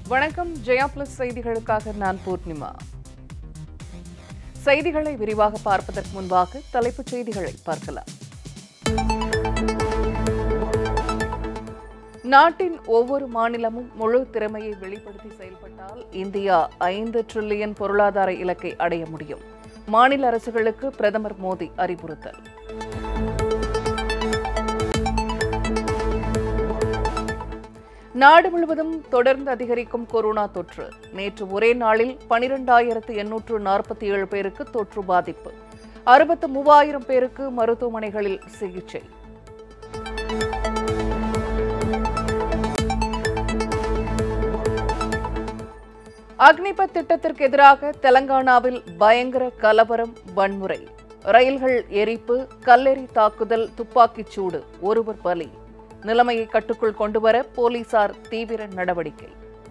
வணக்கம் ஜெயா பிளஸ் செய்திகளுக்காக நான் பூர்ணிமா செய்திகளை விரிவாக பார்ப்பதற்கு முன்பாக தலைப்புச் செய்திகளை பார்க்கலாம் நாட்டின் ஒவ்வொரு மாநிலமும் முழு திறமையை வெளிப்படுத்தி செயல்பட்டால் இந்தியா ஐந்து டிரில்லியன் பொருளாதார இலக்கை அடைய முடியும் மாநில அரசுகளுக்கு பிரதமர் மோடி அறிவுறுத்தல் நாடு முழுவதும் தொடர்ந்து அதிகரிக்கும் கொரோனா தொற்று நேற்று ஒரே நாளில் பனிரெண்டாயிரத்து எண்ணூற்று நாற்பத்தி ஏழு பேருக்கு தொற்று பாதிப்பு அறுபத்து மூவாயிரம் பேருக்கு மருத்துவமனைகளில் சிகிச்சை அக்னிபத் திட்டத்திற்கு எதிராக தெலங்கானாவில் பயங்கர கலவரம் வன்முறை ரயில்கள் எரிப்பு கல்லெறி தாக்குதல் துப்பாக்கிச் சூடு ஒருவர் பலி நிலைமையை கட்டுக்குள் கொண்டுவர போலீசார் தீவிர நடவடிக்கை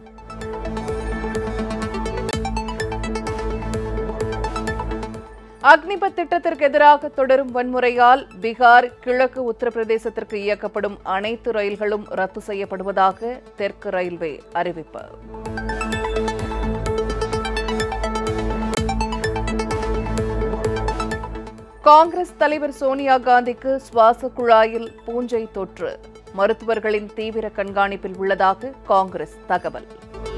அக்னிபத் திட்டத்திற்கு எதிராக தொடரும் வன்முறையால் பீகார் கிழக்கு உத்தரப்பிரதேசத்திற்கு இயக்கப்படும் அனைத்து ரயில்களும் ரத்து செய்யப்படுவதாக தெற்கு ரயில்வே அறிவிப்பு காங்கிரஸ் தலைவர் சோனியா காந்திக்கு சுவாச குழாயில் பூஞ்சை தொற்று மருத்துவர்களின் தீவிர கண்காணிப்பில் உள்ளதாக காங்கிரஸ் தகவல்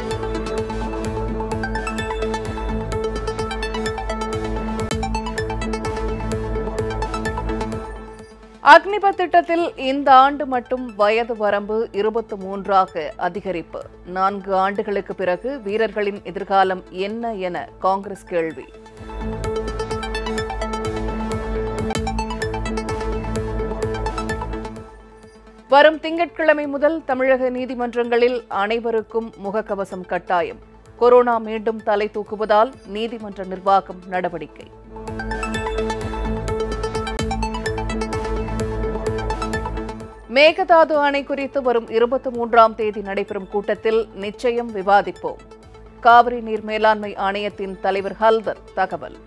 அக்னிபத் திட்டத்தில் இந்த ஆண்டு மட்டும் வயது வரம்பு இருபத்தி மூன்றாக அதிகரிப்பு நான்கு ஆண்டுகளுக்கு பிறகு வீரர்களின் எதிர்காலம் என்ன என காங்கிரஸ் கேள்வி வரும் திங்கட்கிழமை முதல் தமிழக நீதிமன்றங்களில் அனைவருக்கும் முகக்கவசம் கட்டாயம் கொரோனா மீண்டும் தலை தூக்குவதால் நீதிமன்ற நிர்வாகம் நடவடிக்கை மேகதாது அணை குறித்து வரும் இருபத்தி மூன்றாம் தேதி நடைபெறும் கூட்டத்தில் நிச்சயம் விவாதிப்போம் காவிரி நீர் மேலாண்மை ஆணையத்தின் தலைவர் ஹல்தர் தகவல்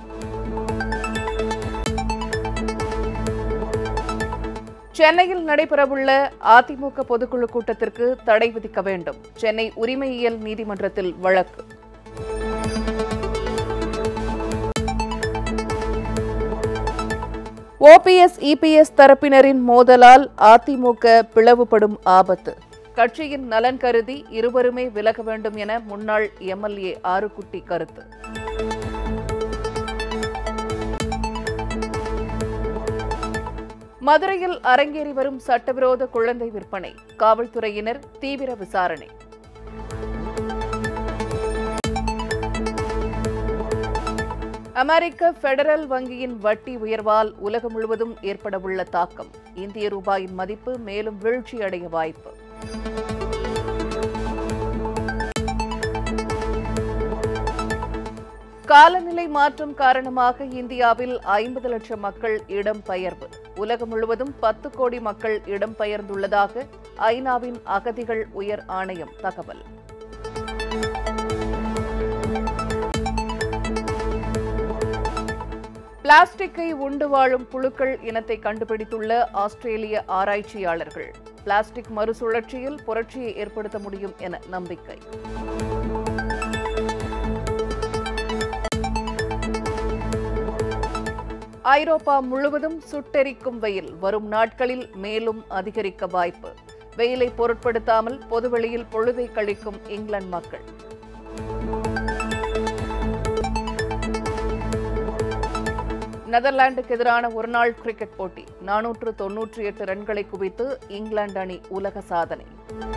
சென்னையில் நடைபெறவுள்ள அதிமுக பொதுக்குழு கூட்டத்திற்கு தடை விதிக்க வேண்டும் சென்னை உரிமையியல் நீதிமன்றத்தில் வழக்கு ஓபிஎஸ் இபிஎஸ் தரப்பினரின் மோதலால் அதிமுக பிளவுபடும் ஆபத்து கட்சியின் நலன் கருதி இருவருமே விலக வேண்டும் என முன்னாள் எம்எல்ஏ ஆறுகுட்டி கருத்து மதுரையில் அரங்கேறி வரும் சட்டவிரோத குழந்தை விற்பனை காவல்துறையினர் தீவிர விசாரணை அமெரிக்க பெடரல் வங்கியின் வட்டி உயர்வால் உலகம் முழுவதும் ஏற்படவுள்ள தாக்கம் இந்திய ரூபாயின் மதிப்பு மேலும் வீழ்ச்சியடைய வாய்ப்பு காலநிலை மாற்றம் காரணமாக இந்தியாவில் ஐம்பது லட்சம் மக்கள் இடம்பெயர்வு உலகம் முழுவதும் பத்து கோடி மக்கள் இடம்பெயர்ந்துள்ளதாக ஐநாவின் அகதிகள் உயர் ஆணையம் தகவல் பிளாஸ்டிக்கை உண்டு வாழும் புழுக்கள் இனத்தை கண்டுபிடித்துள்ள ஆஸ்திரேலிய ஆராய்ச்சியாளர்கள் பிளாஸ்டிக் மறுசுழற்சியில் புரட்சியை ஏற்படுத்த முடியும் என நம்பிக்கை ஐரோப்பா முழுவதும் சுட்டெரிக்கும் வெயில் வரும் நாட்களில் மேலும் அதிகரிக்க வாய்ப்பு வெயிலை பொருட்படுத்தாமல் பொதுவெளியில் பொழுதை கழிக்கும் இங்கிலாந்து மக்கள் நெதர்லாந்துக்கு எதிரான ஒருநாள் கிரிக்கெட் போட்டி நானூற்று தொன்னூற்றி எட்டு ரன்களை குவித்து இங்கிலாந்து அணி உலக சாதனை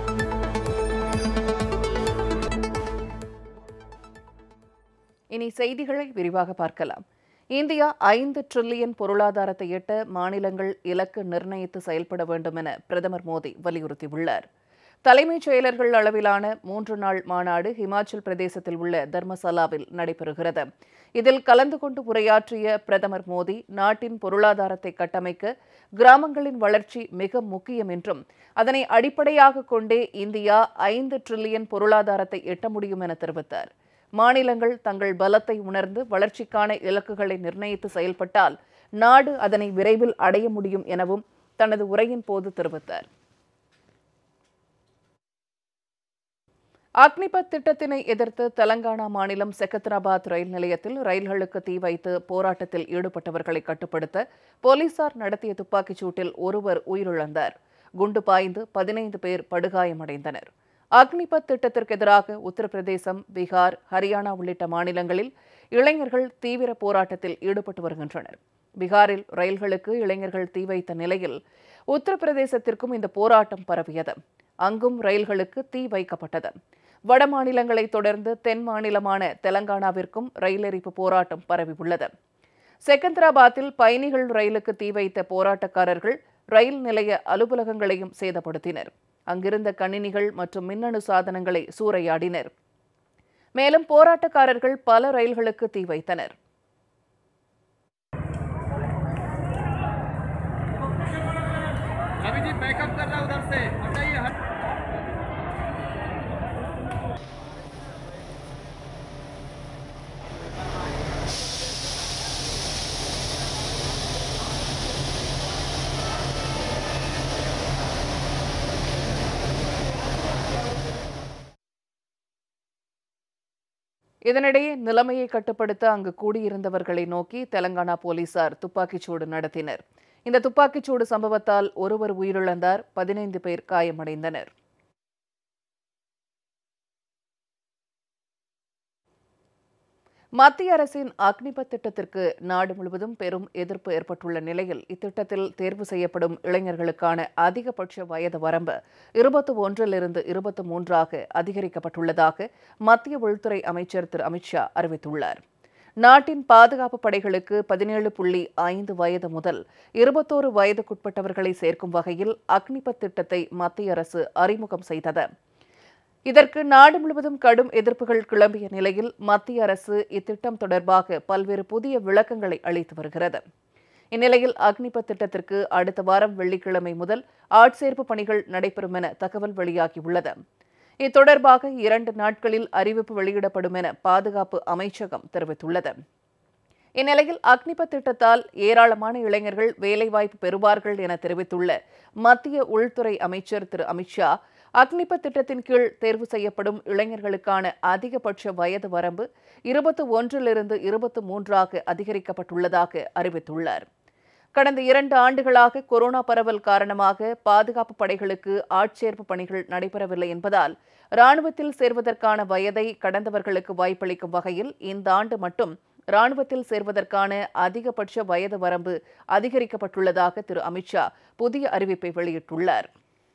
இனி செய்திகளை விரிவாக பார்க்கலாம் இந்தியா ஐந்து டிரில்லியன் பொருளாதாரத்தை எட்ட மாநிலங்கள் இலக்கு நிர்ணயித்து செயல்பட வேண்டும் என பிரதமர் மோடி வலியுறுத்தியுள்ளார் தலைமைச் செயலர்கள் அளவிலான மூன்று நாள் மாநாடு ஹிமாச்சல் பிரதேசத்தில் உள்ள தர்மசாலாவில் நடைபெறுகிறது இதில் கலந்து கொண்டு உரையாற்றிய பிரதமர் மோடி நாட்டின் பொருளாதாரத்தை கட்டமைக்க கிராமங்களின் வளர்ச்சி மிக முக்கியம் என்றும் அதனை அடிப்படையாக கொண்டே இந்தியா ஐந்து டிரில்லியன் பொருளாதாரத்தை எட்ட முடியும் என தெரிவித்தார் மாநிலங்கள் தங்கள் பலத்தை உணர்ந்து வளர்ச்சிக்கான இலக்குகளை நிர்ணயித்து செயல்பட்டால் நாடு அதனை விரைவில் அடைய முடியும் எனவும் தனது உரையின் போது தெரிவித்தார் அக்னிபத் திட்டத்தினை எதிர்த்து தெலங்கானா மாநிலம் செகத்ராபாத் ரயில் நிலையத்தில் ரயில்களுக்கு தீ வைத்து போராட்டத்தில் ஈடுபட்டவர்களை கட்டுப்படுத்த போலீசார் நடத்திய துப்பாக்கிச் சூட்டில் ஒருவர் உயிரிழந்தார் குண்டு பாய்ந்து பதினைந்து பேர் படுகாயமடைந்தனர் அக்னிபத் திட்டத்திற்கு எதிராக உத்தரப்பிரதேசம் பீகார் ஹரியானா உள்ளிட்ட மாநிலங்களில் இளைஞர்கள் தீவிர போராட்டத்தில் ஈடுபட்டு வருகின்றனர் பீகாரில் ரயில்களுக்கு இளைஞர்கள் தீ வைத்த நிலையில் உத்தரப்பிரதேசத்திற்கும் இந்த போராட்டம் பரவியது அங்கும் ரயில்களுக்கு தீ வைக்கப்பட்டது வட மாநிலங்களை தொடர்ந்து தென் மாநிலமான தெலங்கானாவிற்கும் ரயில் எரிப்பு போராட்டம் பரவியுள்ளது செகந்திராபாத்தில் பயணிகள் ரயிலுக்கு தீ வைத்த போராட்டக்காரர்கள் ரயில் நிலைய அலுவலகங்களையும் சேதப்படுத்தினர் அங்கிருந்த கணினிகள் மற்றும் மின்னணு சாதனங்களை சூறையாடினர் மேலும் போராட்டக்காரர்கள் பல ரயில்களுக்கு தீ வைத்தனர் अभी जी बैकअप कर रहा है उधर से हटाइए हट இதனிடையே நிலைமையை கட்டுப்படுத்த அங்கு கூடியிருந்தவர்களை நோக்கி தெலங்கானா போலீசார் துப்பாக்கிச்சூடு நடத்தினர் இந்த துப்பாக்கிச்சூடு சம்பவத்தால் ஒருவர் உயிரிழந்தார் பதினைந்து பேர் காயமடைந்தனர் மத்திய அரசின் அக்னிபத் திட்டத்திற்கு நாடு முழுவதும் பெரும் எதிர்ப்பு ஏற்பட்டுள்ள நிலையில் இத்திட்டத்தில் தேர்வு செய்யப்படும் இளைஞர்களுக்கான அதிகபட்ச வயது வரம்பு இருபத்தி ஒன்றிலிருந்து இருபத்தி மூன்றாக அதிகரிக்கப்பட்டுள்ளதாக மத்திய உள்துறை அமைச்சர் திரு அமித்ஷா அறிவித்துள்ளார் நாட்டின் பாதுகாப்பு படைகளுக்கு பதினேழு புள்ளி ஐந்து வயது முதல் இருபத்தோரு வயதுக்குட்பட்டவர்களை சேர்க்கும் வகையில் அக்னிபத் திட்டத்தை மத்திய அரசு அறிமுகம் செய்தது இதற்கு நாடு முழுவதும் கடும் எதிர்ப்புகள் கிளம்பிய நிலையில் மத்திய அரசு இத்திட்டம் தொடர்பாக பல்வேறு புதிய விளக்கங்களை அளித்து வருகிறது இந்நிலையில் அக்னிபத் திட்டத்திற்கு அடுத்த வாரம் வெள்ளிக்கிழமை முதல் ஆட்சேர்ப்பு பணிகள் நடைபெறும் என தகவல் வெளியாகியுள்ளது இத்தொடர்பாக இரண்டு நாட்களில் அறிவிப்பு வெளியிடப்படும் என பாதுகாப்பு அமைச்சகம் தெரிவித்துள்ளது இந்நிலையில் அக்னிபத் திட்டத்தால் ஏராளமான இளைஞர்கள் வேலைவாய்ப்பு பெறுவார்கள் என தெரிவித்துள்ள மத்திய உள்துறை அமைச்சர் திரு அமித்ஷா அக்னிபத் திட்டத்தின் கீழ் தேர்வு செய்யப்படும் இளைஞர்களுக்கான அதிகபட்ச வயது வரம்பு இருபத்தி ஒன்றிலிருந்து இருபத்தி மூன்றாக அதிகரிக்கப்பட்டுள்ளதாக அறிவித்துள்ளார் கடந்த இரண்டு ஆண்டுகளாக கொரோனா பரவல் காரணமாக பாதுகாப்பு படைகளுக்கு ஆட்சேர்ப்பு பணிகள் நடைபெறவில்லை என்பதால் ராணுவத்தில் சேர்வதற்கான வயதை கடந்தவர்களுக்கு வாய்ப்பளிக்கும் வகையில் இந்த ஆண்டு மட்டும் ராணுவத்தில் சேர்வதற்கான அதிகபட்ச வயது வரம்பு அதிகரிக்கப்பட்டுள்ளதாக திரு அமித்ஷா புதிய அறிவிப்பை வெளியிட்டுள்ளார்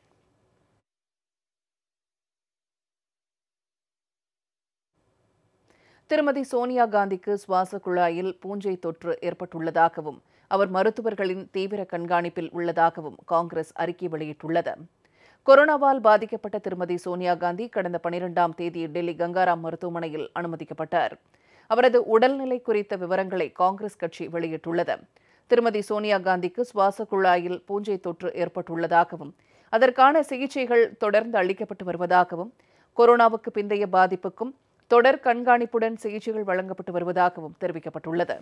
திருமதி சோனியா காந்திக்கு சுவாச குழாயில் பூஞ்சை தொற்று ஏற்பட்டுள்ளதாகவும் அவர் மருத்துவர்களின் தீவிர கண்காணிப்பில் உள்ளதாகவும் காங்கிரஸ் அறிக்கை வெளியிட்டுள்ளது கொரோனாவால் பாதிக்கப்பட்ட திருமதி சோனியா காந்தி கடந்த பனிரெண்டாம் தேதி டெல்லி கங்காராம் மருத்துவமனையில் அனுமதிக்கப்பட்டார் அவரது உடல்நிலை குறித்த விவரங்களை காங்கிரஸ் கட்சி வெளியிட்டுள்ளது திருமதி சோனியா காந்திக்கு சுவாச குழாயில் பூஞ்சை தொற்று ஏற்பட்டுள்ளதாகவும் அதற்கான சிகிச்சைகள் தொடர்ந்து அளிக்கப்பட்டு வருவதாகவும் கொரோனாவுக்கு பிந்தைய பாதிப்புக்கும் தொடர் கண்காணிப்புடன் சிகிச்சைகள் வழங்கப்பட்டு வருவதாகவும் தெரிவிக்கப்பட்டுள்ளது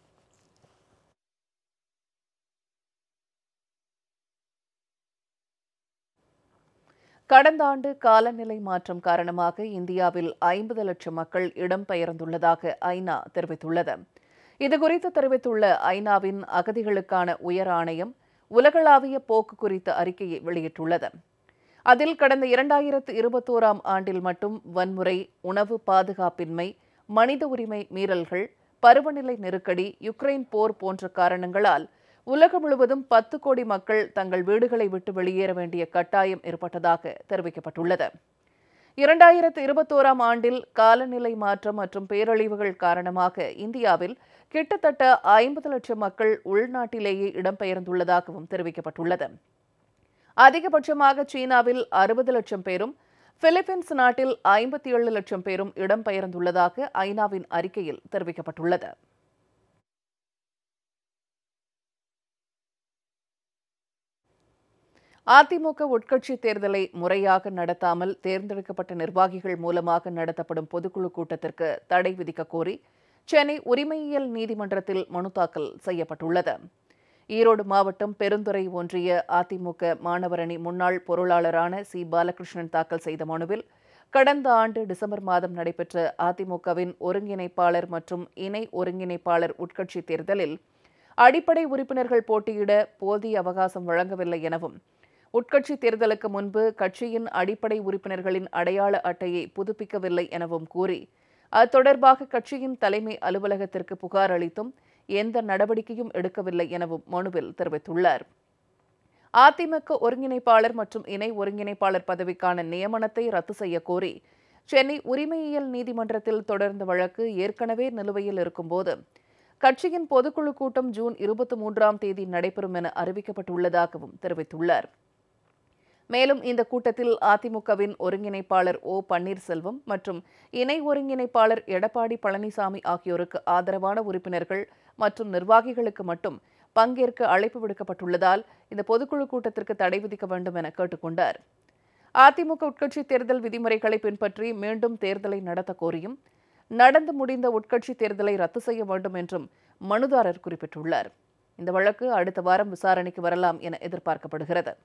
கடந்த ஆண்டு காலநிலை மாற்றம் காரணமாக இந்தியாவில் ஐம்பது லட்சம் மக்கள் இடம்பெயர்ந்துள்ளதாக ஐநா தெரிவித்துள்ளது இதுகுறித்து தெரிவித்துள்ள ஐநாவின் அகதிகளுக்கான உயர் ஆணையம் உலகளாவிய போக்கு குறித்த அறிக்கையை வெளியிட்டுள்ளது அதில் கடந்த இரண்டாயிரத்து இருபத்தோராம் ஆண்டில் மட்டும் வன்முறை உணவு பாதுகாப்பின்மை மனித உரிமை மீறல்கள் பருவநிலை நெருக்கடி யுக்ரைன் போர் போன்ற காரணங்களால் உலகம் முழுவதும் பத்து கோடி மக்கள் தங்கள் வீடுகளை விட்டு வெளியேற வேண்டிய கட்டாயம் ஏற்பட்டதாக தெரிவிக்கப்பட்டுள்ளது இரண்டாயிரத்து இருபத்தோராம் ஆண்டில் காலநிலை மாற்றம் மற்றும் பேரழிவுகள் காரணமாக இந்தியாவில் கிட்டத்தட்ட ஐம்பது லட்சம் மக்கள் உள்நாட்டிலேயே இடம்பெயர்ந்துள்ளதாகவும் தெரிவிக்கப்பட்டுள்ளது அதிகபட்சமாக சீனாவில் அறுபது லட்சம் பேரும் பிலிப்பீன்ஸ் நாட்டில் ஐம்பத்தி ஏழு லட்சம் பேரும் இடம்பெயர்ந்துள்ளதாக ஐநாவின் அறிக்கையில் தெரிவிக்கப்பட்டுள்ளது அதிமுக உட்கட்சி தேர்தலை முறையாக நடத்தாமல் தேர்ந்தெடுக்கப்பட்ட நிர்வாகிகள் மூலமாக நடத்தப்படும் பொதுக்குழு கூட்டத்திற்கு தடை விதிக்க கோரி சென்னை உரிமையியல் நீதிமன்றத்தில் மனு தாக்கல் செய்யப்பட்டுள்ளது ஈரோடு மாவட்டம் பெருந்துறை ஒன்றிய அதிமுக மாணவரணி முன்னாள் பொருளாளரான சி பாலகிருஷ்ணன் தாக்கல் செய்த மனுவில் கடந்த ஆண்டு டிசம்பர் மாதம் நடைபெற்ற அதிமுகவின் ஒருங்கிணைப்பாளர் மற்றும் இணை ஒருங்கிணைப்பாளர் உட்கட்சி தேர்தலில் அடிப்படை உறுப்பினர்கள் போட்டியிட போதிய அவகாசம் வழங்கவில்லை எனவும் உட்கட்சி தேர்தலுக்கு முன்பு கட்சியின் அடிப்படை உறுப்பினர்களின் அடையாள அட்டையை புதுப்பிக்கவில்லை எனவும் கூறி அது தொடர்பாக கட்சியின் தலைமை அலுவலகத்திற்கு புகார் அளித்தும் எந்த நடவடிக்கையும் எடுக்கவில்லை எனவும் மனுவில் தெரிவித்துள்ளார் அதிமுக ஒருங்கிணைப்பாளர் மற்றும் இணை ஒருங்கிணைப்பாளர் பதவிக்கான நியமனத்தை ரத்து செய்ய கோரி சென்னை உரிமையியல் நீதிமன்றத்தில் தொடர்ந்த வழக்கு ஏற்கனவே நிலுவையில் இருக்கும்போது கட்சியின் பொதுக்குழு கூட்டம் ஜூன் இருபத்தி மூன்றாம் தேதி நடைபெறும் என அறிவிக்கப்பட்டுள்ளதாகவும் தெரிவித்துள்ளார் மேலும் இந்த கூட்டத்தில் அதிமுகவின் ஒருங்கிணைப்பாளர் ஓ பன்னீர்செல்வம் மற்றும் இணை ஒருங்கிணைப்பாளர் எடப்பாடி பழனிசாமி ஆகியோருக்கு ஆதரவான உறுப்பினர்கள் மற்றும் நிர்வாகிகளுக்கு மட்டும் பங்கேற்க அழைப்பு விடுக்கப்பட்டுள்ளதால் இந்த பொதுக்குழு கூட்டத்திற்கு தடை விதிக்க வேண்டும் என கேட்டுக்கொண்டார் அதிமுக உட்கட்சி தேர்தல் விதிமுறைகளை பின்பற்றி மீண்டும் தேர்தலை நடத்த கோரியும் நடந்து முடிந்த உட்கட்சி தேர்தலை ரத்து செய்ய வேண்டும் என்றும் மனுதாரர் குறிப்பிட்டுள்ளார் இந்த வழக்கு அடுத்த வாரம் விசாரணைக்கு வரலாம் என எதிர்பார்க்கப்படுகிறது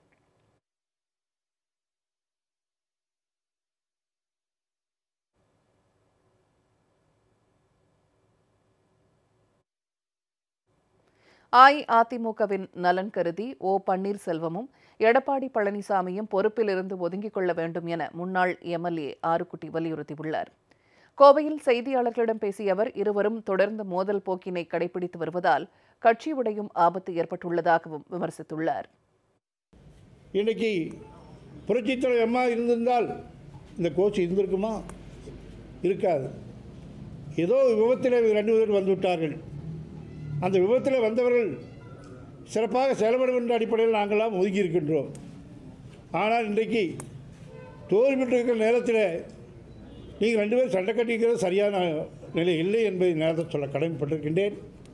அஇஅதிமுகவின் நலன் கருதி ஓ பன்னீர்செல்வமும் எடப்பாடி பழனிசாமியும் பொறுப்பிலிருந்து ஒதுங்கிக் கொள்ள வேண்டும் என முன்னாள் எம்எல்ஏ ஆறுக்குட்டி வலியுறுத்தியுள்ளார் கோவையில் செய்தியாளர்களிடம் பேசிய அவர் இருவரும் தொடர்ந்து மோதல் போக்கினை கடைபிடித்து வருவதால் கட்சி உடையும் ஆபத்து ஏற்பட்டுள்ளதாகவும் விமர்சித்துள்ளார் இன்னைக்கு புரட்சித்தலைவர் அம்மா இருந்திருந்தால் இந்த கோச் இருந்திருக்குமா இருக்காது ஏதோ விபத்தில் ரெண்டு பேர் வந்து விட்டார்கள் அந்த விபத்தில் வந்தவர்கள் சிறப்பாக செயல்பட என்ற அடிப்படையில் நாங்களாம் ஒதுங்கி இருக்கின்றோம் ஆனால் இன்றைக்கு தோல்வி பெற்றிருக்கிற நேரத்தில் நீங்கள் ரெண்டு பேரும் சண்டை கட்டிக்கிறது சரியான நிலை இல்லை என்பதை நேரத்தில் சொல்ல கடமைப்பட்டிருக்கின்றேன்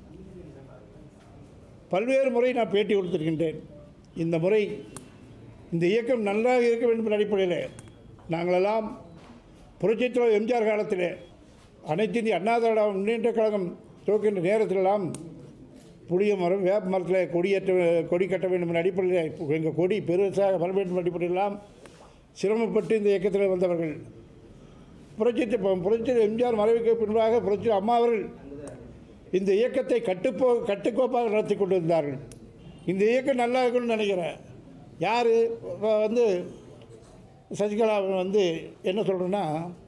பல்வேறு முறை நான் பேட்டி கொடுத்திருக்கின்றேன் இந்த முறை இந்த இயக்கம் நன்றாக இருக்க வேண்டும் என்ற அடிப்படையில் நாங்களெல்லாம் புரட்சித்தலைவர் எம்ஜிஆர் காலத்தில் அனைத்து இந்திய அண்ணா திராவிட முன்னேற்ற கழகம் துவக்கின்ற நேரத்திலெல்லாம் புளிய மரம் வேப்ப மரத்தில் கொடியேற்ற கொடி கட்ட வேண்டும் என்ற அடிப்படையில் எங்கள் கொடி பெருசாக வர வேண்டும் என்ற அடிப்படையிலெல்லாம் சிரமப்பட்டு இந்த இயக்கத்தில் வந்தவர்கள் புரட்சி புரட்சி எம்ஜிஆர் மறைவுக்கு பின்பாக புரட்சி அம்மா அவர்கள் இந்த இயக்கத்தை கட்டுப்போ கட்டுக்கோப்பாக நடத்தி கொண்டு இருந்தார்கள் இந்த இயக்கம் நல்லா இருக்குன்னு நினைக்கிறேன் யார் வந்து சசிகலா வந்து என்ன சொல்கிறேன்னா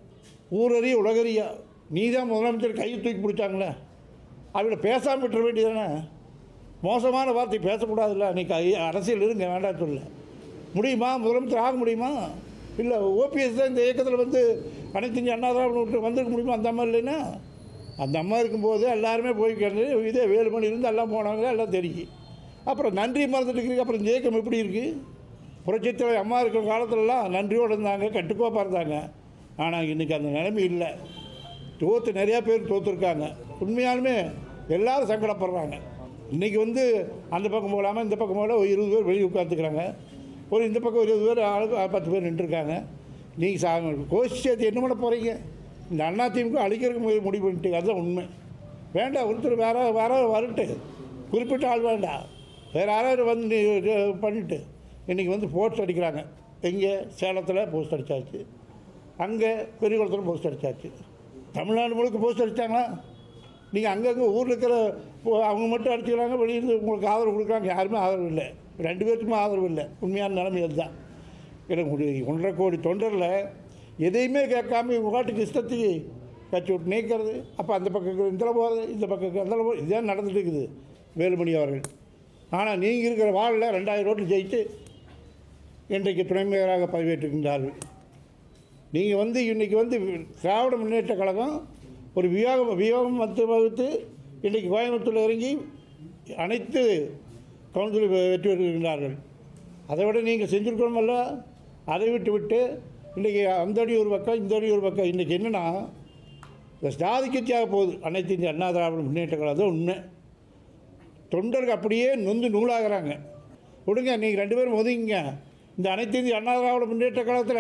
ஊரறிய உலகறிய நீ தான் முதலமைச்சர் கையை தூக்கி பிடிச்சாங்களே அவங்கள பேசாமல் விட்டுற வேண்டியதானே மோசமான வார்த்தை பேசக்கூடாதுல்ல நீ கை- அரசியல் இருங்க வேண்டாம் சொல்ல முடியுமா முதலமைச்சர் ஆக முடியுமா இல்லை ஓபிஎஸ் தான் இந்த இயக்கத்தில் வந்து அனைத்து இந்திய அண்ணா திராவிட விட்டு வந்திருக்க முடியுமா அந்த அம்மா இல்லைன்னா அந்த அம்மா இருக்கும்போது எல்லாருமே போய்க்கிறது இதே வேலுமணி இருந்து எல்லாம் போனாங்க எல்லாம் தெரியும் அப்புறம் நன்றி மறந்துட்டு இருக்கிறீங்க அப்புறம் இந்த இயக்கம் எப்படி இருக்குது புரட்சித்தலைவர் அம்மா இருக்கிற காலத்துலலாம் நன்றியோடு இருந்தாங்க கட்டுக்கோப்பாக இருந்தாங்க ஆனால் இன்றைக்கி அந்த நிலைமை இல்லை தோற்று நிறையா பேர் தோற்றுருக்காங்க உண்மையாலுமே எல்லாரும் சங்கடப்படுறாங்க இன்றைக்கி வந்து அந்த பக்கம் போகலாமல் இந்த பக்கம் போகல ஒரு இருபது பேர் வெளியே உட்காந்துக்கிறாங்க ஒரு இந்த பக்கம் ஒரு இருபது பேர் ஆளுக்கு பத்து பேர் நின்றுருக்காங்க நீங்கள் சா கோஷி சேர்த்து என்ன பண்ண போகிறீங்க இந்த அண்ணா திமுக அழிக்கிறதுக்கு முடி- முடிவு பண்ணிட்டு அதுதான் உண்மை வேண்டாம் ஒருத்தர் வேற வேற வரட்டு குறிப்பிட்ட ஆள் வேண்டாம் வேறு யாராவது வந்து நீ இது பண்ணிட்டு இன்றைக்கி வந்து போஸ்ட் அடிக்கிறாங்க எங்கே சேலத்தில் போஸ்ட் அடித்தாச்சு அங்கே பெரியகுளத்தில் போஸ்ட் அடித்தாச்சு தமிழ்நாடு முழுக்க போஸ்ட் அடித்தாங்களா நீங்கள் அங்கங்கே ஊரில் இருக்கிற போ- அவங்க மட்டும் அடிச்சுக்கிறாங்க வெளியிருந்து உங்களுக்கு ஆதரவு கொடுக்குறாங்க யாருமே ஆதரவு இல்லை ரெண்டு பேருக்குமே ஆதரவு இல்லை உண்மையான நிலைமை அதுதான் எனக்கு ஒரு ஒன்றரை கோடி தொண்டரில் எதையுமே கேட்காம இவங்க பாட்டுக்கு இஷ்டத்துக்கு கட்சி விட்டு நீக்கிறது அப்போ அந்த பக்கம் இந்த போகிறது இந்த பக்கம் அந்த போகிறது இதுதான் நடந்துட்டு இருக்குது வேலுமணி அவர்கள் ஆனால் நீங்கள் இருக்கிற வார்டில் ரெண்டாயிரம் ரோட்டில் ஜெயித்து இன்றைக்கு துணை மேயராக பதவியேற்றிருக்கின்றார்கள் நீங்கள் வந்து இன்றைக்கி வந்து திராவிட முன்னேற்ற கழகம் ஒரு வியோகம் வியோகம் வந்து வகுத்து இன்றைக்கி கோயம்புத்தூரில் இறங்கி அனைத்து கவுன்சிலும் வெற்றி பெறுகின்றார்கள் அதை விட நீங்கள் செஞ்சுருக்கணுமல்ல அதை விட்டு விட்டு இன்றைக்கி அந்த அடி ஒரு பக்கம் இந்த அடி ஒரு பக்கம் இன்றைக்கி என்னென்னா இந்த ஜாதி கட்சியாக போகுது அனைத்து இந்திய அண்ணா திராவிட முன்னேற்ற கழகம் தான் உண்மை தொண்டர்கள் அப்படியே நொந்து நூலாகிறாங்க விடுங்க நீங்கள் ரெண்டு பேரும் ஒதுங்கிங்க இந்த அனைத்து இந்திய அண்ணா திராவிட முன்னேற்ற கழகத்தில்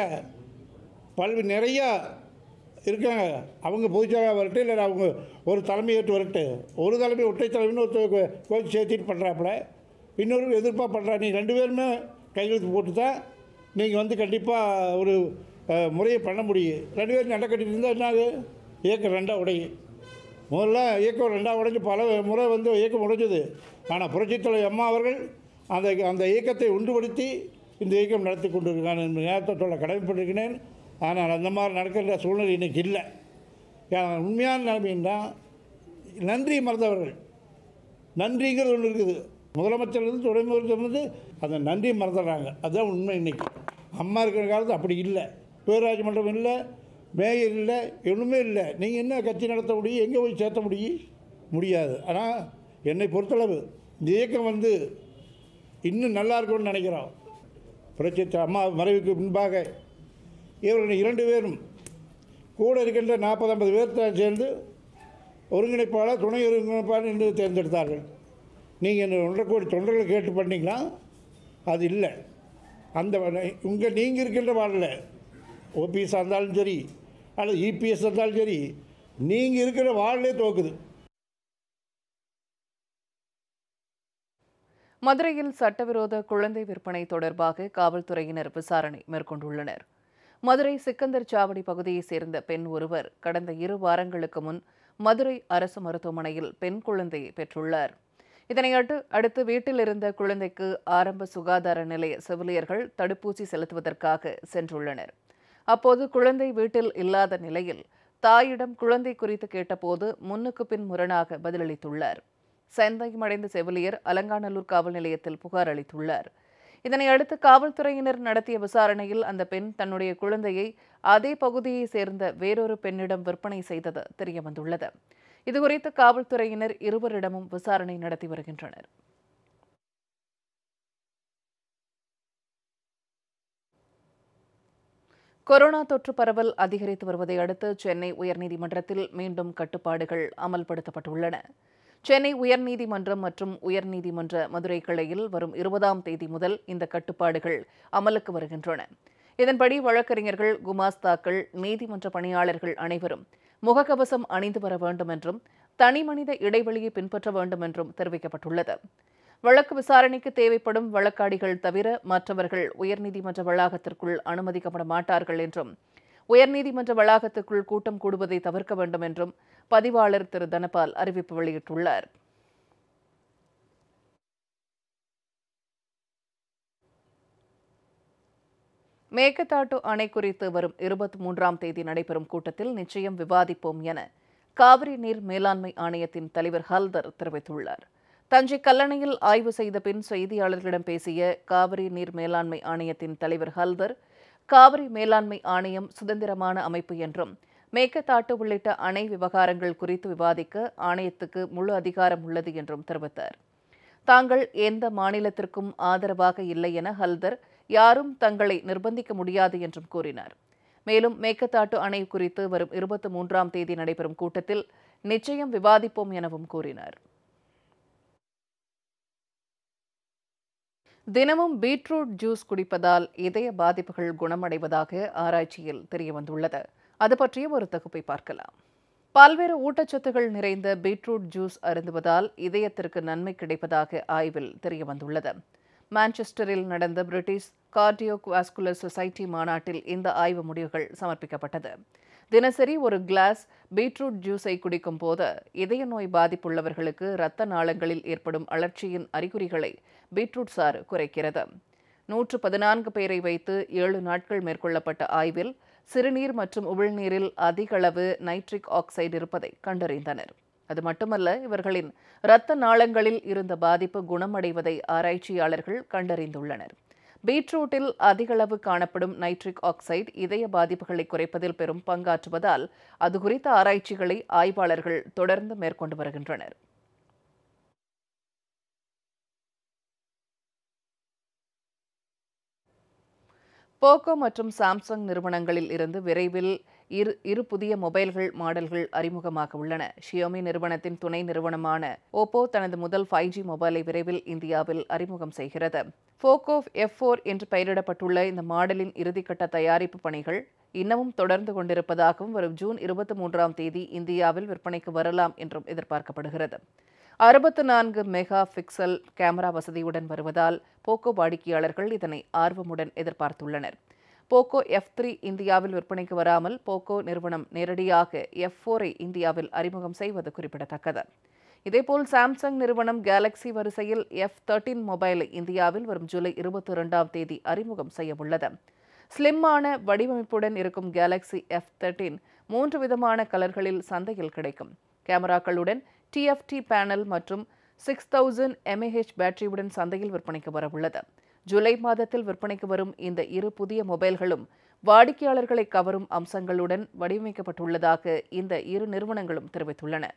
பல்வேறு நிறையா இருக்காங்க அவங்க பொதுச்செயலாளர் வரட்டு இல்லை அவங்க ஒரு தலைமையேற்று வரட்டு ஒரு தலைமை ஒற்றை தலைமைன்னு ஒருத்தர் கோச்சு சேர்த்திட்டு பண்ணுறாப்புல இன்னொரு எதிர்ப்பாக பண்ணுறா நீங்கள் ரெண்டு பேருமே கையெழுத்து போட்டு தான் நீங்கள் வந்து கண்டிப்பாக ஒரு அஹ், முறையை பண்ண முடியும் ரெண்டு பேரும் சண்டை கட்டிட்டு இருந்தால் என்ன ஆகும் இயக்கம் ரெண்டாக உடையும் முதல்ல இயக்கம் ரெண்டாக உடைஞ்சு பல முறை வந்து இயக்கம் உடைஞ்சது ஆனால் புரட்சித் தலைவர் அம்மா அவர்கள் அந்த அந்த இயக்கத்தை ஒன்றுபடுத்தி இந்த இயக்கம் நடத்தி கொண்டிருக்கான் என்று நேரத்தை சொல்ல கடமைப்பட்டிருக்கிறேன் ஆனால் அந்த மாதிரி நடக்கின்ற சூழ்நிலை இன்றைக்கி இல்லை ஏன்னா, உண்மையான நிலைமைன்னா நன்றி மறந்தவர்கள் நன்றிங்கிறது ஒன்று இருக்குது முதலமைச்சர்லேருந்து துணை முதலமைச்சர் வந்து அந்த நன்றி மறந்துடுறாங்க அதுதான் உண்மை இன்னைக்கு அம்மா இருக்கிற காலத்து அப்படி இல்லை பேராட்சி மன்றம் இல்லை மேயர் இல்லை ஒன்றுமே இல்லை நீங்கள் என்ன கட்சி நடத்த முடியும் எங்கே போய் சேர்த்த முடியும் முடியாது ஆனால் என்னை பொறுத்தளவு இந்த இயக்கம் வந்து இன்னும் நல்லா இருக்கும்னு நினைக்கிறோம் புரட்சி த- அம்மா மறைவுக்கு முன்பாக இவர்கள் இரண்டு பேரும் கூட இருக்கின்ற நாற்பது ஐம்பது பேர் சேர்ந்து ஒருங்கிணைப்பாளர் துணை ஒருங்கிணைப்பாளர் என்று தேர்ந்தெடுத்தார்கள் நீங்கள் என்ன ஒன்றரை கோடி தொண்டர்களை கேட்டு பண்ணீங்களா அது இல்லை அந்த உங்கள் நீங்கள் இருக்கின்ற வார்டில் ஓபிஎஸ் இருந்தாலும் சரி அல்லது இபிஎஸ் இருந்தாலும் சரி நீங்கள் இருக்கிற வார்டிலே தோக்குது மதுரையில் சட்டவிரோத குழந்தை விற்பனை தொடர்பாக காவல்துறையினர் விசாரணை மேற்கொண்டுள்ளனர் மதுரை சிக்கந்தர் சாவடி பகுதியைச் சேர்ந்த பெண் ஒருவர் கடந்த இரு வாரங்களுக்கு முன் மதுரை அரசு மருத்துவமனையில் பெண் குழந்தையை பெற்றுள்ளார் இதனையடுத்து அடுத்து வீட்டில் இருந்த குழந்தைக்கு ஆரம்ப சுகாதார நிலைய செவிலியர்கள் தடுப்பூசி செலுத்துவதற்காக சென்றுள்ளனர் அப்போது குழந்தை வீட்டில் இல்லாத நிலையில் தாயிடம் குழந்தை குறித்து கேட்டபோது முன்னுக்கு பின் முரணாக பதிலளித்துள்ளார் செந்தயமடைந்த செவிலியர் அலங்காநல்லூர் காவல் நிலையத்தில் புகார் அளித்துள்ளார் இதனை அடுத்து காவல்துறையினர் நடத்திய விசாரணையில் அந்த பெண் தன்னுடைய குழந்தையை அதே பகுதியைச் சேர்ந்த வேறொரு பெண்ணிடம் விற்பனை செய்தது தெரியவந்துள்ளது இதுகுறித்து காவல்துறையினர் இருவரிடமும் விசாரணை நடத்தி வருகின்றனர் கொரோனா தொற்று பரவல் அதிகரித்து வருவதை அடுத்து சென்னை உயர்நீதிமன்றத்தில் மீண்டும் கட்டுப்பாடுகள் அமல்படுத்தப்பட்டுள்ளன சென்னை உயர்நீதிமன்றம் மற்றும் உயர்நீதிமன்ற மதுரை கிளையில் வரும் இருபதாம் தேதி முதல் இந்த கட்டுப்பாடுகள் அமலுக்கு வருகின்றன இதன்படி வழக்கறிஞர்கள் குமாஸ்தாக்கள் நீதிமன்ற பணியாளர்கள் அனைவரும் முகக்கவசம் அணிந்து வர வேண்டும் என்றும் தனிமனித இடைவெளியை பின்பற்ற வேண்டும் என்றும் தெரிவிக்கப்பட்டுள்ளது வழக்கு விசாரணைக்கு தேவைப்படும் வழக்காடிகள் தவிர மற்றவர்கள் உயர்நீதிமன்ற வளாகத்திற்குள் அனுமதிக்கப்பட மாட்டார்கள் என்றும் உயர்நீதிமன்ற வளாகத்துக்குள் கூட்டம் கூடுவதை தவிர்க்க வேண்டும் என்றும் பதிவாளர் திரு தனபால் அறிவிப்பு வெளியிட்டுள்ளார் மேகதாட்டு அணை குறித்து வரும் இருபத்தி மூன்றாம் தேதி நடைபெறும் கூட்டத்தில் நிச்சயம் விவாதிப்போம் என காவிரி நீர் மேலாண்மை ஆணையத்தின் தலைவர் ஹல்தர் தெரிவித்துள்ளார் தஞ்சை கல்லணையில் ஆய்வு செய்த பின் செய்தியாளர்களிடம் பேசிய காவிரி நீர் மேலாண்மை ஆணையத்தின் தலைவர் ஹல்தர் காவிரி மேலாண்மை ஆணையம் சுதந்திரமான அமைப்பு என்றும் மேகதாட்டு உள்ளிட்ட அணை விவகாரங்கள் குறித்து விவாதிக்க ஆணையத்துக்கு முழு அதிகாரம் உள்ளது என்றும் தெரிவித்தார் தாங்கள் எந்த மாநிலத்திற்கும் ஆதரவாக இல்லை என ஹல்தர் யாரும் தங்களை நிர்பந்திக்க முடியாது என்றும் கூறினார் மேலும் மேகதாட்டு அணை குறித்து வரும் இருபத்தி மூன்றாம் தேதி நடைபெறும் கூட்டத்தில் நிச்சயம் விவாதிப்போம் எனவும் கூறினார் தினமும் பீட்ரூட் ஜூஸ் குடிப்பதால் இதய பாதிப்புகள் குணமடைவதாக ஆராய்ச்சியில் தெரியவந்துள்ளது அது பற்றிய ஒரு தொகுப்பை பார்க்கலாம் பல்வேறு ஊட்டச்சத்துகள் நிறைந்த பீட்ரூட் ஜூஸ் அருந்துவதால் இதயத்திற்கு நன்மை கிடைப்பதாக ஆய்வில் தெரியவந்துள்ளது மான்செஸ்டரில் நடந்த பிரிட்டிஷ் கார்டியோவாஸ்குலர் சொசைட்டி மாநாட்டில் இந்த ஆய்வு முடிவுகள் சமர்ப்பிக்கப்பட்டது தினசரி ஒரு கிளாஸ் பீட்ரூட் ஜூஸை குடிக்கும் போது இதய நோய் பாதிப்புள்ளவர்களுக்கு இரத்த நாளங்களில் ஏற்படும் அழற்சியின் அறிகுறிகளை பீட்ரூட் சாறு குறைக்கிறது நூற்று பதினான்கு பேரை வைத்து ஏழு நாட்கள் மேற்கொள்ளப்பட்ட ஆய்வில் சிறுநீர் மற்றும் உமிழ்நீரில் அதிக அளவு நைட்ரிக் ஆக்சைடு இருப்பதை கண்டறிந்தனர் அது மட்டுமல்ல இவர்களின் இரத்த நாளங்களில் இருந்த பாதிப்பு குணமடைவதை ஆராய்ச்சியாளர்கள் கண்டறிந்துள்ளனர் பீட்ரூட்டில் அதிகளவு காணப்படும் நைட்ரிக் ஆக்சைடு இதய பாதிப்புகளை குறைப்பதில் பெரும் பங்காற்றுவதால் அது குறித்த ஆராய்ச்சிகளை ஆய்வாளர்கள் தொடர்ந்து மேற்கொண்டு வருகின்றனர் போக்கோ மற்றும் சாம்சங் நிறுவனங்களில் இருந்து விரைவில் இரு இரு புதிய மொபைல்கள் மாடல்கள் அறிமுகமாக உள்ளன ஷியோமி நிறுவனத்தின் துணை நிறுவனமான ஓப்போ தனது முதல் ஃபைவ் ஜி மொபைலை விரைவில் இந்தியாவில் அறிமுகம் செய்கிறது போக்கோ எஃப் ஃபோர் என்று பெயரிடப்பட்டுள்ள இந்த மாடலின் இறுதிக்கட்ட தயாரிப்பு பணிகள் இன்னமும் தொடர்ந்து கொண்டிருப்பதாகவும் வரும் ஜூன் இருபத்தி மூன்றாம் தேதி இந்தியாவில் விற்பனைக்கு வரலாம் என்றும் எதிர்பார்க்கப்படுகிறது அறுபத்து நான்கு மெகா பிக்சல் கேமரா வசதியுடன் வருவதால் போக்கோ வாடிக்கையாளர்கள் இதனை ஆர்வமுடன் எதிர்பார்த்துள்ளனர் போக்கோ எஃப் த்ரீ இந்தியாவில் விற்பனைக்கு வராமல் போக்கோ நிறுவனம் நேரடியாக எஃப் ஃபோரை இந்தியாவில் அறிமுகம் செய்வது குறிப்பிடத்தக்கது இதேபோல் சாம்சங் நிறுவனம் கேலக்ஸி வரிசையில் எஃப் தேர்ட்டீன் மொபைலை இந்தியாவில் வரும் ஜூலை இருபத்தி இரண்டாம் தேதி அறிமுகம் செய்யவுள்ளது ஸ்லிம்மான வடிவமைப்புடன் இருக்கும் கேலக்ஸி எஃப் தேர்ட்டீன் மூன்று விதமான கலர்களில் சந்தையில் கிடைக்கும் கேமராக்களுடன் டிஎஃப்டி பேனல் மற்றும் சிக்ஸ் தௌசண்ட் எம்ஏஹெச் பேட்டரியுடன் சந்தையில் விற்பனைக்கு வரவுள்ளது ஜூலை மாதத்தில் விற்பனைக்கு வரும் இந்த இரு புதிய மொபைல்களும் வாடிக்கையாளர்களை கவரும் அம்சங்களுடன் வடிவமைக்கப்பட்டுள்ளதாக இந்த இரு நிறுவனங்களும் தெரிவித்துள்ளன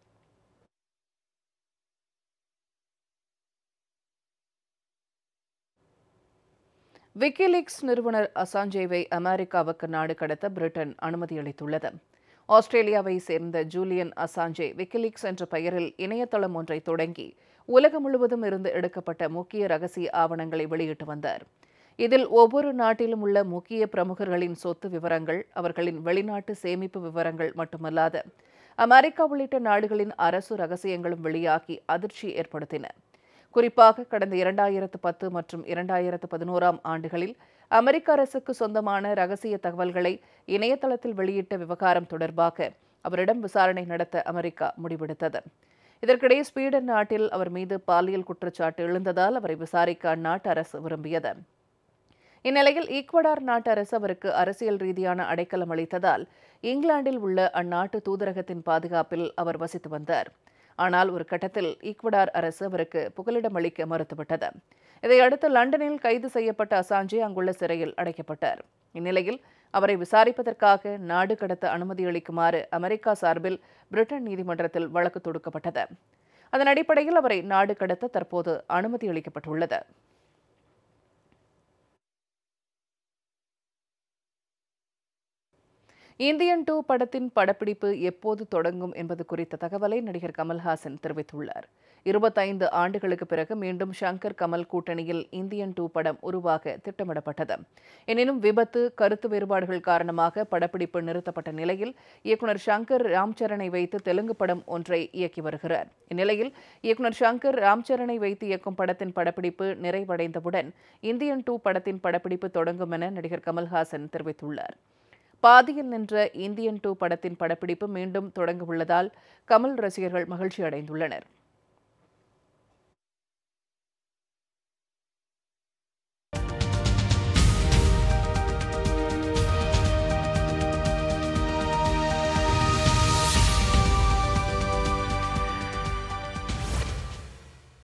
விக்கிலீக்ஸ் நிறுவனர் அசாஞ்சேவை அமெரிக்காவுக்கு நாடு கடத்த பிரிட்டன் அனுமதி அளித்துள்ளது ஆஸ்திரேலியாவை சேர்ந்த ஜூலியன் அசாஞ்சே விக்கிலீக்ஸ் என்ற பெயரில் இணையதளம் ஒன்றை தொடங்கி உலகம் முழுவதும் இருந்து எடுக்கப்பட்ட முக்கிய ரகசிய ஆவணங்களை வெளியிட்டு வந்தார் இதில் ஒவ்வொரு நாட்டிலும் உள்ள முக்கிய பிரமுகர்களின் சொத்து விவரங்கள் அவர்களின் வெளிநாட்டு சேமிப்பு விவரங்கள் மட்டுமல்லாது அமெரிக்கா உள்ளிட்ட நாடுகளின் அரசு ரகசியங்களும் வெளியாகி அதிர்ச்சி ஏற்படுத்தின குறிப்பாக கடந்த இரண்டாயிரத்து பத்து மற்றும் இரண்டாயிரத்து பதினோராம் ஆண்டுகளில் அமெரிக்க அரசுக்கு சொந்தமான ரகசிய தகவல்களை இணையதளத்தில் வெளியிட்ட விவகாரம் தொடர்பாக அவரிடம் விசாரணை நடத்த அமெரிக்கா முடிவெடுத்தது இதற்கிடையே ஸ்வீடன் நாட்டில் அவர் மீது பாலியல் குற்றச்சாட்டு எழுந்ததால் அவரை விசாரிக்க அந்நாட்டு அரசு விரும்பியது இந்நிலையில் ஈக்வடார் நாட்டு அரசு அவருக்கு அரசியல் ரீதியான அடைக்கலம் அளித்ததால் இங்கிலாந்தில் உள்ள அந்நாட்டு தூதரகத்தின் பாதுகாப்பில் அவர் வசித்து வந்தார் ஆனால் ஒரு கட்டத்தில் ஈக்வடார் அரசு அவருக்கு புகலிடம் அளிக்க மறுத்துவிட்டது இதையடுத்து லண்டனில் கைது செய்யப்பட்ட அசாஞ்சே அங்குள்ள சிறையில் அடைக்கப்பட்டார் இந்நிலையில் அவரை விசாரிப்பதற்காக நாடு கடத்த அனுமதி அளிக்குமாறு அமெரிக்கா சார்பில் பிரிட்டன் நீதிமன்றத்தில் வழக்கு தொடுக்கப்பட்டது அதன் அடிப்படையில் அவரை நாடு கடத்த தற்போது அனுமதி அளிக்கப்பட்டுள்ளது இந்தியன் டூ படத்தின் படப்பிடிப்பு எப்போது தொடங்கும் என்பது குறித்த தகவலை நடிகர் கமல்ஹாசன் தெரிவித்துள்ளார் இருபத்தைந்து ஆண்டுகளுக்கு பிறகு மீண்டும் ஷங்கர் கமல் கூட்டணியில் இந்தியன் டூ படம் உருவாக திட்டமிடப்பட்டது எனினும் விபத்து கருத்து வேறுபாடுகள் காரணமாக படப்பிடிப்பு நிறுத்தப்பட்ட நிலையில் இயக்குனர் ஷங்கர் ராம்சரனை வைத்து தெலுங்கு படம் ஒன்றை இயக்கி வருகிறார் இந்நிலையில் இயக்குனர் ஷங்கர் ராம்சரனை வைத்து இயக்கும் படத்தின் படப்பிடிப்பு நிறைவடைந்தவுடன் இந்தியன் டூ படத்தின் படப்பிடிப்பு தொடங்கும் என நடிகர் கமல்ஹாசன் தெரிவித்துள்ளார் பாதியில் நின்ற இந்தியன் டூ படத்தின் படப்பிடிப்பு மீண்டும் தொடங்க உள்ளதால் கமல் ரசிகர்கள் மகிழ்ச்சி அடைந்துள்ளனர்